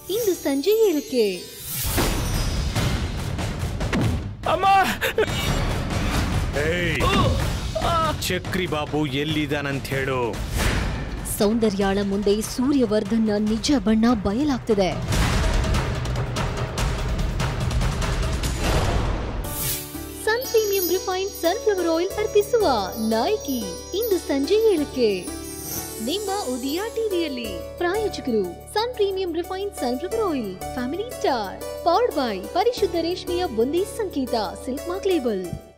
ಇಂದು ಸಂಜೆ ಏಳಕ್ಕೆ ಅಮ್ಮ ಏಯ್ ಚಕ್ರಿ ಬಾಬು ಎಲ್ಲಿದಾನಂತ ಹೇಳು ಸೌಂದರ್ಯಾಳ ಮುಂದೆ ಸೂರ್ಯವರ್ಧನ್ನ ನಿಜ ಬಣ್ಣ ಬಯಲಾಗ್ತಿದೆ sun premium refined sunflower oil ಅರ್ಪಿಸುವ ನಾಯಕಿ ಇಂದು ಸಂಜೆ ಏಳಕ್ಕೆ ನಿಮ್ಮ ಉದಯ ಟಿವಿಯಲ್ಲಿ ಪ್ರಾಯೋಜಕರು sun premium refined sunflower oil family star powered by ಪರಿಶುದ್ಧ ರೇಷ್ಮೆಯ ಒಂದೇ ಸಂಕೇತ ಸಿಲ್ಕ್ ಮಾರ್ಕ್ ಲೇಬಲ್